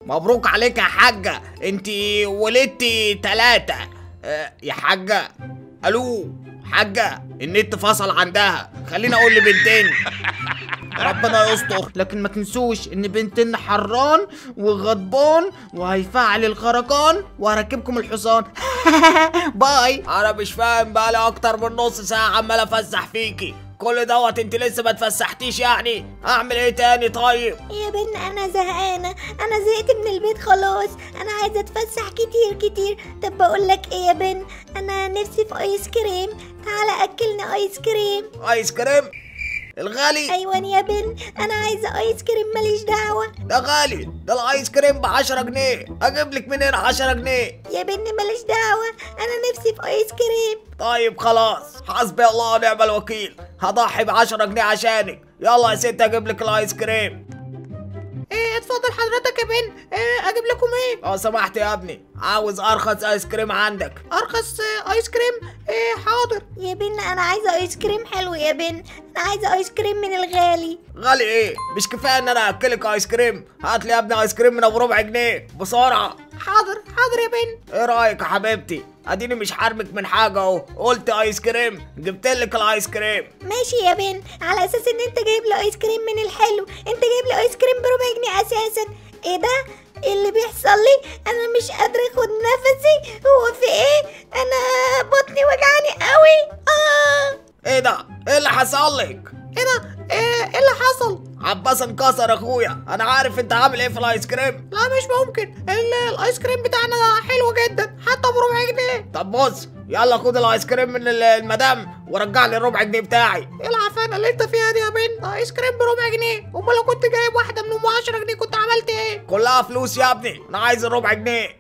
مبروك عليك يا حاجة انت ولدتي تلاتة اه يا حاجة الو حاجة النت فصل عندها خليني اقول لبنتين ربنا يستر لكن ما تنسوش ان بنتين حران وغضبان وهيفعل الخرقان وهركبكم الحصان باي انا مش فاهم بقالي اكتر من نص ساعة عمال افسح فيكي كل دوت انت لسه ما اتفسحتيش يعني اعمل ايه تاني طيب يا بن انا زهقانه انا زهقت من البيت خلاص انا عايزه اتفسح كتير كتير طب بقول لك ايه يا بن انا نفسي في ايس كريم تعالى اكلني ايس كريم ايس كريم الغالي ايوه يا بن انا عايزه ايس كريم ماليش دعوه ده غالي ده الايس كريم ب 10 جنيه اجيب لك منين 10 جنيه يا بن ماليش دعوه انا نفسي في ايس كريم طيب خلاص حسبي الله ونعم الوكيل هضحي ب 10 جنيه عشانك يلا يا ست اجيب لك الايس كريم ايه اتفضل حضرتك يا بن إيه اجيب لكم ايه لو سمحت يا ابني عاوز ارخص ايس كريم عندك ارخص ايس كريم ايه حاضر يا بن انا عايزه ايس كريم حلو يا بن انا عايزه ايس كريم من الغالي غالي ايه مش كفايه ان انا اكلك ايس كريم هات لي يا ابني ايس كريم من ابو ربع جنيه بسرعه حاضر حاضر يا بن ايه رايك يا حبيبتي اديني مش حارمك من حاجه اهو قلت ايس كريم جبت لك الايس كريم ماشي يا بن على اساس ان انت جايب لي ايس كريم من الحلو انت جايب لي ايس كريم بربع جنيه اساسا ايه ده إيه اللي بيحصل لي انا مش قادره اخد نفسي هو في ايه انا بطني وجعاني قوي اه ايه ده ايه اللي حصل لك ايه ده ايه ايه اللي حصل عباس انكسر اخويا انا عارف انت عامل ايه في الايس كريم لا مش ممكن الايس كريم بتاعنا ده حلو جدا حتى بربع جنيه طب بص يلا خد الايس كريم من ال- المدام ورجع لي الربع جنيه بتاعي ايه العفانه اللي انت فيها دي يا بنت ايس كريم بربع جنيه امال لو كنت جايب واحده من ام 10 جنيه كنت عملت ايه كلها فلوس يا ابني انا عايز الربع جنيه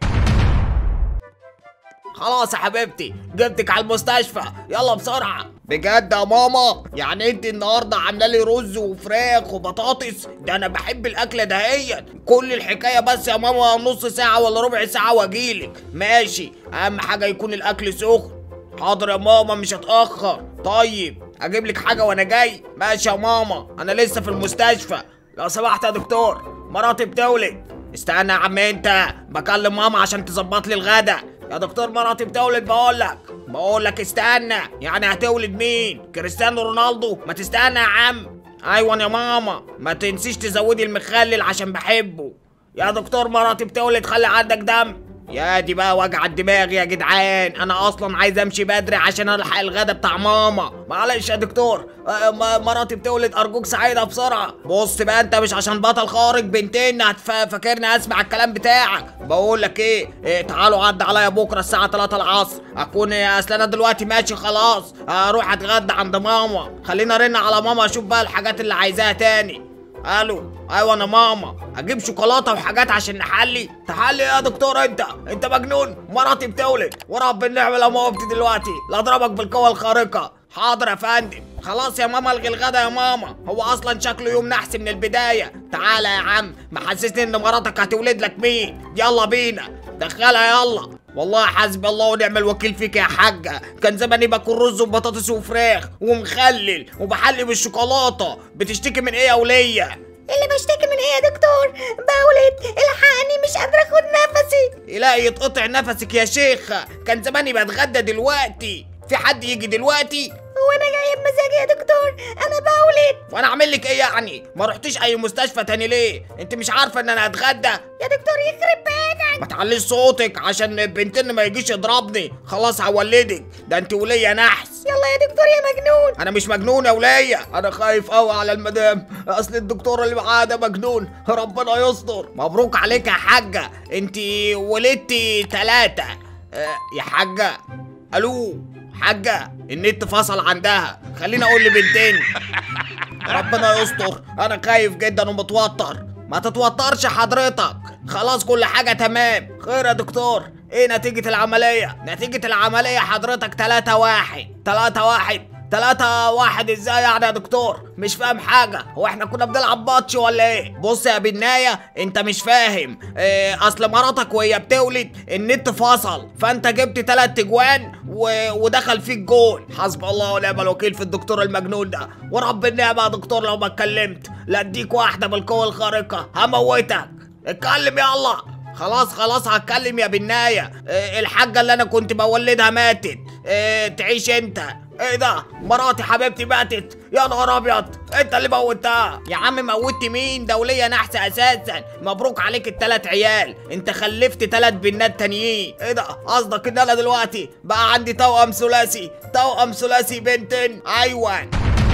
خلاص يا حبيبتي جبتك على المستشفى يلا بسرعة بجد يا ماما يعني انت النهارده عامله لي رز وفراخ وبطاطس ده انا بحب الاكله دهيا كل الحكايه بس يا ماما نص ساعه ولا ربع ساعه واجيلك ماشي اهم حاجه يكون الاكل سخن حاضر يا ماما مش هتاخر طيب اجيب لك حاجه وانا جاي ماشي يا ماما انا لسه في المستشفى لو سمحت يا دكتور مراتي بتولد استنى يا عم انت بكلم ماما عشان تظبط لي الغدا يا دكتور مراتي بتولد بقول لك بقول لك استنى يعني هتولد مين كريستيانو رونالدو ما تستنى يا عم ايوه يا ماما ما تنسيش تزودي المخلل عشان بحبه يا دكتور مراتي بتولد خلي عندك دم يا دي بقى وجع الدماغ يا جدعان انا اصلا عايز امشي بدري عشان الحق الغدا بتاع ماما معلش يا دكتور آه، م- مراتي بتولد ارجوك سعيده بسرعه بص بقى انت مش عشان بطل خارج بنتين هتف- فاكرني اسمع الكلام بتاعك بقول لك ايه, إيه تعالوا عد عليا بكره الساعه 3 العصر اكون إيه، اصل انا دلوقتي ماشي خلاص اروح اتغدى عند ماما خلينا ارن على ماما اشوف بقى الحاجات اللي عايزاها تاني الو ايوه انا ماما اجيب شوكولاته وحاجات عشان نحلي تحلي إيه يا دكتور انت انت مجنون مراتي بتولد ورب النعمه لو موتي دلوقتي لا اضربك بالقوه الخارقه حاضر يا فندم خلاص يا ماما الغي الغدا يا ماما هو اصلا شكله يوم نحس من البدايه تعالى يا عم محسسني ان مراتك هتولد لك مين يلا بينا دخلها يلا والله حسبي الله ونعم الوكيل فيك يا حاجة كان زماني باكل رز وبطاطس وفراخ ومخلل وبحلي بالشوكولاتة بتشتكي من ايه يا ولية اللي بشتكي من ايه يا دكتور بولد الحقني مش قادره اخد نفسي إلهي يتقطع نفسك يا شيخة كان زماني بتغدى دلوقتي في حد يجي دلوقتي هو انا جايه بمزاجي يا دكتور انا بولد وانا اعمل لك ايه يعني ما رحتيش اي مستشفى تاني ليه انت مش عارفه ان انا هتغدى يا دكتور يخرب بيتك ما تعليش صوتك عشان بنتن ما يجيش يضربني خلاص هولدك ده انت ولية نحس يلا يا دكتور يا مجنون انا مش مجنون يا ولية انا خايف قوي على المدام اصل الدكتور اللي معاها ده مجنون ربنا يستر مبروك عليك يا حاجة انت ولدتي تلاتة اه يا حاجة الو حاجة النت فصل عندها خليني اقول لبنتين ربنا يستر انا خايف جدا ومتوتر ما تتوترش حضرتك خلاص كل حاجة تمام خير يا دكتور ايه نتيجة العملية نتيجة العملية حضرتك تلاتة واحد تلاتة واحد تلاتة واحد ازاي يعني يا دكتور مش فاهم حاجة هو احنا كنا بنلعب باتش ولا ايه بص يا بناية انت مش فاهم إيه اصل مراتك وهي بتولد النت فصل فانت جبت تلات اجوان و... ودخل فيك جول حسب الله ونعم الوكيل في الدكتور المجنون ده ورب النعمة يا دكتور لو ما اتكلمت لا اديك واحدة بالقوة الخارقة هموتك اتكلم يلا خلاص خلاص هتكلم يا بناية إيه الحاجة اللي انا كنت بولدها ماتت إيه تعيش انت ايه ده مراتي حبيبتي ماتت يا نهار ابيض انت اللي موتها يا عم موتت مين دولية نحس اساسا مبروك عليك التلات عيال انت خلفت تلات بنات تانيين ايه ده قصدك ان انا دلوقتي بقى عندي توأم ثلاثي توأم ثلاثي بنتين ايوه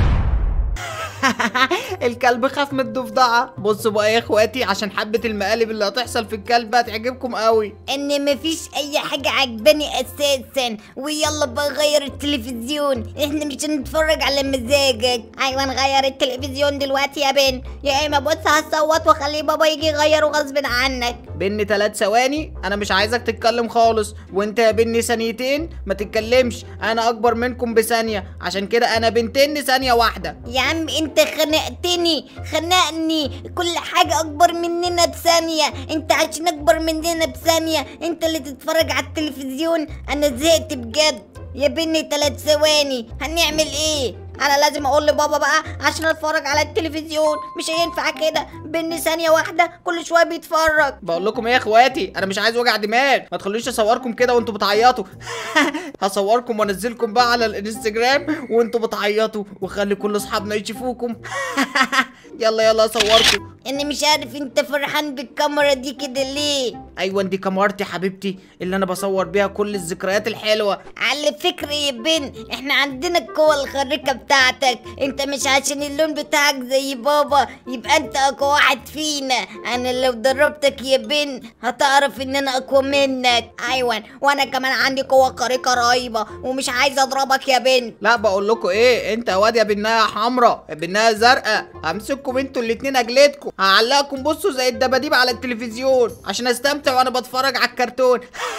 الكلب خاف من الضفدعة بصوا بقى يا اخواتي عشان حبة المقالب اللي هتحصل في الكلب هتعجبكم قوي ان مفيش اي حاجة عجباني اساسا ويلا بقى غير التلفزيون احنا مش هنتفرج على مزاجك ايوه نغير التلفزيون دلوقتي يا بن يا اما بص هصوت واخلي بابا يجي يغيره غصب عنك بني ثلاث ثواني انا مش عايزك تتكلم خالص وانت يا بني ثانيتين ما تتكلمش انا اكبر منكم بثانية عشان كده انا بنتين ثانية واحدة يا عم انت خنقتني خنقني كل حاجة اكبر مننا بثانية انت عشان اكبر مننا بثانية انت اللي تتفرج على التلفزيون انا زهقت بجد يا بني ثلاث ثواني هنعمل ايه انا لازم اقول لبابا بقى عشان اتفرج على التلفزيون مش هينفع كده بني ثانية واحدة كل شوية بيتفرج بقول لكم ايه يا اخواتي انا مش عايز وجع دماغ ما تخلونيش اصوركم كده وانتوا بتعيطوا هصوركم وانزلكم بقى على الانستجرام وانتوا بتعيطوا واخلي كل اصحابنا يشوفوكم يلا يلا اصوركم انا مش عارف انت فرحان بالكاميرا دي كده ليه ايوه دي كاميرتي حبيبتي اللي انا بصور بيها كل الذكريات الحلوه على فكرة يا بن احنا عندنا القوة الخارقة بتاعتك انت مش عشان اللون بتاعك زي بابا يبقى انت اقوى واحد فينا انا لو دربتك يا بن هتعرف ان انا اقوى منك ايوه وانا كمان عندي قوة خارقة رهيبة ومش عايز اضربك يا بن لا بقول لكم ايه انت يا واد يا بنايه حمراء يا بنايه زرقاء همسككم انتوا الاتنين اجلدكم هعلقكم بصوا زي الدباديب على التلفزيون عشان استمتع وانا بتفرج على الكرتون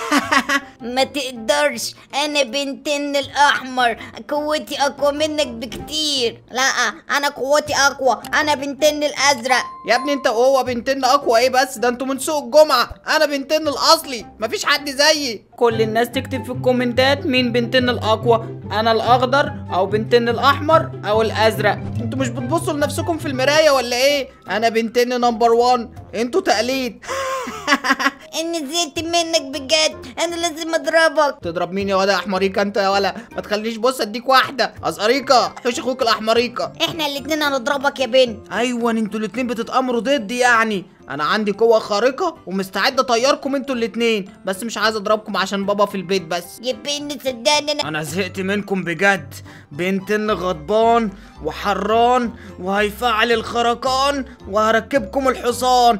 ما تقدرش انا بنتن الاحمر قوتي اقوى منك بكتير لا انا قوتي اقوى انا بنتن الازرق يا ابني انت وهو بنتين اقوى ايه بس ده انتوا من سوق الجمعه انا بنتين الاصلي مفيش حد زيي كل الناس تكتب في الكومنتات مين بنتين الاقوى انا الاخضر او بنتين الاحمر او الازرق انتوا مش بتبصوا لنفسكم في المرايه ولا ايه انا بنتين نمبر 1 انتوا تقليد اني زهقت منك بجد انا لازم اضربك تضرب مين يا ولا احمريكا انت يا ولا ما تخليش بص اديك واحده ازقريكا حوش اخوك الاحمريكا احنا الاتنين هنضربك يا بن ايوه انتوا الاتنين بتتامروا ضدي يعني انا عندي قوه خارقه ومستعد اطيركم انتوا الاتنين بس مش عايز اضربكم عشان بابا في البيت بس يا بن صدقني انا انا زهقت منكم بجد بنتن غضبان وحران وهيفعل الخرقان وهركبكم الحصان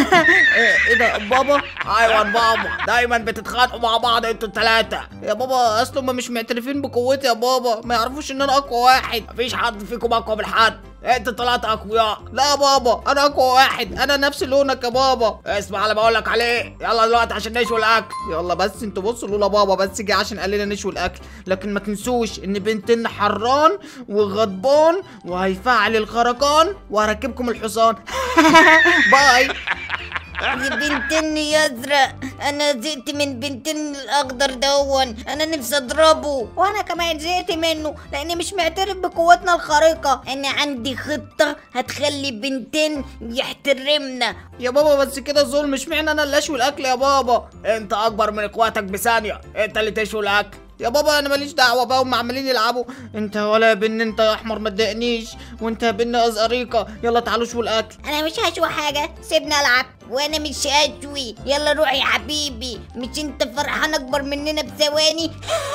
ايه إيه ده بابا ايوه بابا دايما بتتخانقوا مع بعض انتوا التلاتة يا بابا اصل هم مش معترفين بقوتي يا بابا ما يعرفوش ان انا اقوى واحد مفيش حد فيكم اقوى من حد انتوا التلاتة اقوياء لا يا بابا انا اقوى واحد انا نفس لونك يا بابا اسمع اللي بقولك عليه يلا دلوقتي عشان نشوي الاكل يلا بس انتوا بصوا لولا بابا بس جه عشان قال لنا نشوي الاكل لكن ما تنسوش ان بنتنا حران وغضبان وهيفعل الخرقان وهركبكم الحصان باي يا بنتن يا ازرق انا زهقت من بنتن الاخضر دون انا نفسي اضربه وانا كمان زهقت منه لاني مش معترف بقوتنا الخارقه انا عندي خطه هتخلي بنتن يحترمنا يا بابا بس كده ظلم اشمعنى انا اللي اشوي الاكل يا بابا انت اكبر من اخواتك بثانيه انت اللي تشوي الاكل يا بابا انا ماليش دعوه بقى هم عمالين يلعبوا انت ولا يا بن انت يا احمر ما تضايقنيش وانت يا بن ازقريقه يلا تعالوا شووا الاكل انا مش هشوي حاجه سيبني العب وانا مش هشوي يلا روح يا حبيبي مش انت فرحان اكبر مننا بثواني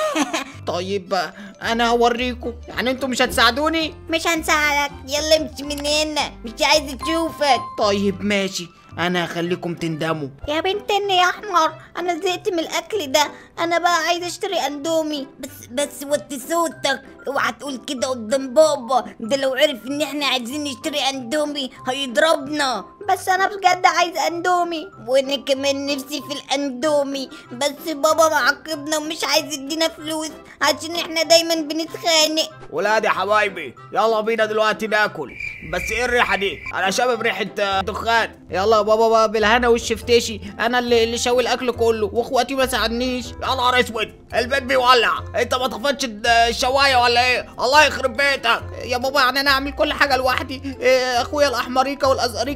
طيب بقى انا هوريكم يعني انتوا مش هتساعدوني مش هنساعدك يلا امشي من هنا مش عايز اشوفك طيب ماشي انا هخليكم تندموا يا بنتني يا احمر انا زهقت من الاكل ده انا بقى عايز اشتري اندومي بس بس وطي صوتك اوعى تقول كده قدام بابا ده لو عرف ان احنا عايزين نشتري اندومي هيضربنا بس انا بجد عايز اندومي وانا كمان نفسي في الاندومي بس بابا معاقبنا ومش عايز يدينا فلوس عشان احنا دايما بنتخانق ولاد يا حبايبي يلا بينا دلوقتي ناكل بس ايه الريحه دي انا شامم ريحه آه، دخان يلا يا بابا بقى بالهنا والشفتشي انا اللي اللي شاوي الاكل كله واخواتي ما ساعدنيش يا نهار اسود البيت بيولع انت ما طفتش الد- الشوايه ولا ايه الله يخرب بيتك يا بابا يعني انا اعمل كل حاجه لوحدي إيه اخويا الاحمريكا والازقريكا ما رضيش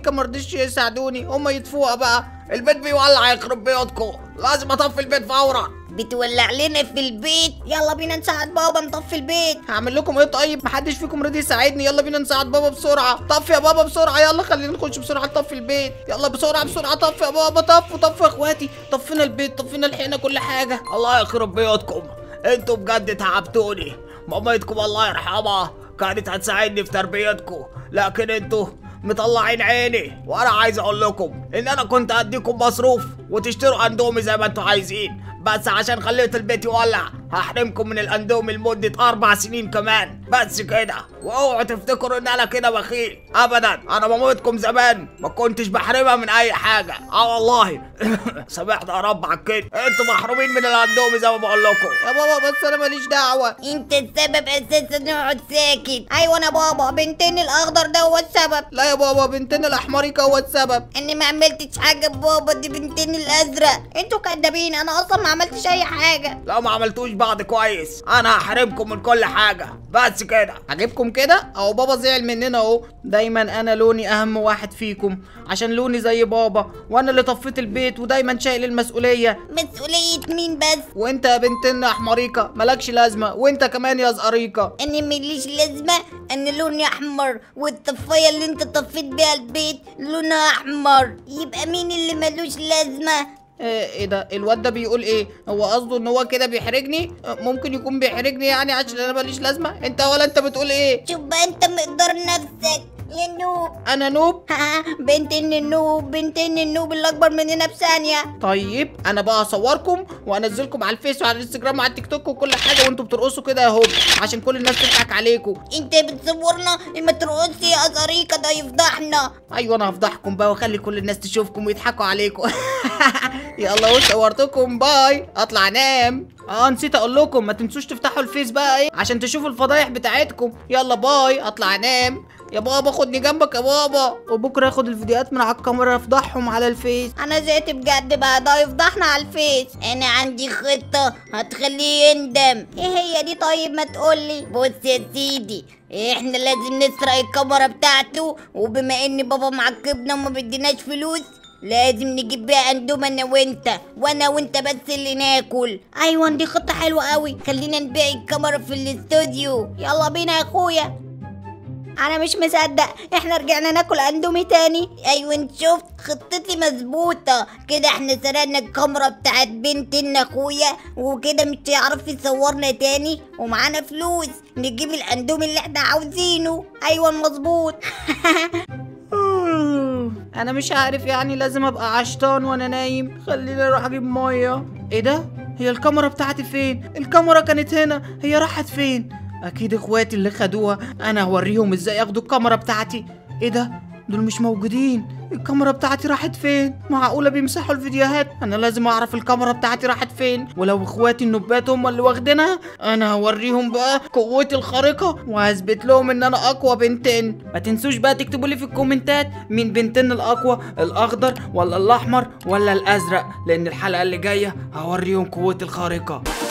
معلش ساعدوني هم يطفوها بقى البيت بيولع يخرب بيوتكم لازم اطفي البيت فورا بتولع لنا في البيت يلا بينا نساعد بابا نطفي البيت هعمل لكم ايه طيب محدش فيكم راضي يساعدني يلا بينا نساعد بابا بسرعه طفي يا بابا بسرعه يلا خلينا نخش بسرعه نطفي البيت يلا بسرعه بسرعه طفي يا بابا طفوا طفوا يا اخواتي طفينا البيت طفينا لحقنا كل حاجه الله يخرب بيوتكم انتوا بجد تعبتوني مامتكم الله يرحمها كانت هتساعدني في تربيتكم لكن انتوا مطلعين عيني وانا عايز اقول لكم ان انا كنت هديكم مصروف وتشتروا اندومي زي ما انتوا عايزين بس عشان خليت البيت يولع هحرمكم من الاندومي لمدة أربع سنين كمان بس كده واوعوا تفتكروا ان انا كده بخيل ابدا انا مامتكم زمان ما كنتش بحرمها من اي حاجة اه والله سامحنا يا رب على كده انتوا محرومين من الاندومي زي ما بقول لكم يا بابا بس انا ماليش دعوه انت السبب اساسا اقعد ساكت ايوه انا بابا بنتين الاخضر ده هو السبب لا يا بابا بنتنا الاحمريكا هو السبب اني ما عملتش حاجه بابا دي بنتين الازرق انتوا كدابين انا اصلا ما عملتش اي حاجه لو ما عملتوش بعض كويس انا هحرمكم من كل حاجة بس كده عجبكم كده اهو بابا زعل مننا اهو دايما انا لوني اهم واحد فيكم عشان لوني زي بابا وانا اللي طفيت البيت ودايما شايل المسؤوليه مسؤوليه مين بس وانت يا بنتنا احمريكا مالكش لازمه وانت كمان يا زقريكا اني مليش لازمه ان لوني احمر والطفايه اللي انت طفيت بيها البيت لونها احمر يبقى مين اللي ملوش لازمه ايه إيه ده الواد ده بيقول ايه هو قصده ان هو كده بيحرجني آه، ممكن يكون بيحرجني يعني عشان انا ماليش لازمه انت ولا انت بتقول ايه شوف بقى انت مقدار نفسك يا نوب انا نوب ها بنتين النوب بنتين النوب اللي اكبر مننا بثانيه طيب انا بقى اصوركم وانزلكم على الفيس وعلى الانستجرام وعلى التيك توك وكل حاجه وانتوا بترقصوا كده يا هوب عشان كل الناس تضحك عليكم انت بتصورنا ما ترقصي يا ازاريكا ده يفضحنا ايوه انا هفضحكم بقى واخلي كل الناس تشوفكم ويضحكوا عليكم يلا اهو صورتكم باي اطلع انام اه نسيت اقول لكم ما تنسوش تفتحوا الفيس بقى ايه عشان تشوفوا الفضايح بتاعتكم يلا باي اطلع انام يا بابا خدني جنبك يا بابا وبكره اخد الفيديوهات من على الكاميرا افضحهم على الفيس انا زهقت بجد بقى ده يفضحنا على الفيس انا عندي خطه هتخليه يندم ايه هي دي طيب ما تقولي بص يا سيدي احنا لازم نسرق الكاميرا بتاعته وبما ان بابا معجبنا وما بديناش فلوس لازم نجيب بيها اندوم انا وانت وانا وانت بس اللي ناكل ايوه دي خطه حلوه قوي خلينا نبيع الكاميرا في الاستوديو يلا بينا يا اخويا انا مش مصدق احنا رجعنا ناكل اندومي تاني ايوه انت شفت خطتي مظبوطه كده احنا سرقنا الكاميرا بتاعت بنت إن اخويا وكده مش هيعرف يصورنا تاني ومعانا فلوس نجيب الاندومي اللي احنا عاوزينه ايوه مظبوط انا مش عارف يعني لازم ابقى عشتان وانا نايم خليني اروح اجيب ميه ايه ده هي الكاميرا بتاعتي فين الكاميرا كانت هنا هي راحت فين اكيد اخواتي اللي خدوها انا هوريهم ازاي ياخدوا الكاميرا بتاعتي ايه ده دول مش موجودين الكاميرا بتاعتي راحت فين معقوله بيمسحوا الفيديوهات انا لازم اعرف الكاميرا بتاعتي راحت فين ولو اخواتي النوبات هم اللي واخدينها انا هوريهم بقى قوتي الخارقه وهثبت لهم ان انا اقوى بنتين ما تنسوش بقى تكتبوا لي في الكومنتات مين بنتين الاقوى الاخضر ولا الاحمر ولا الازرق لان الحلقه اللي جايه هوريهم قوتي الخارقه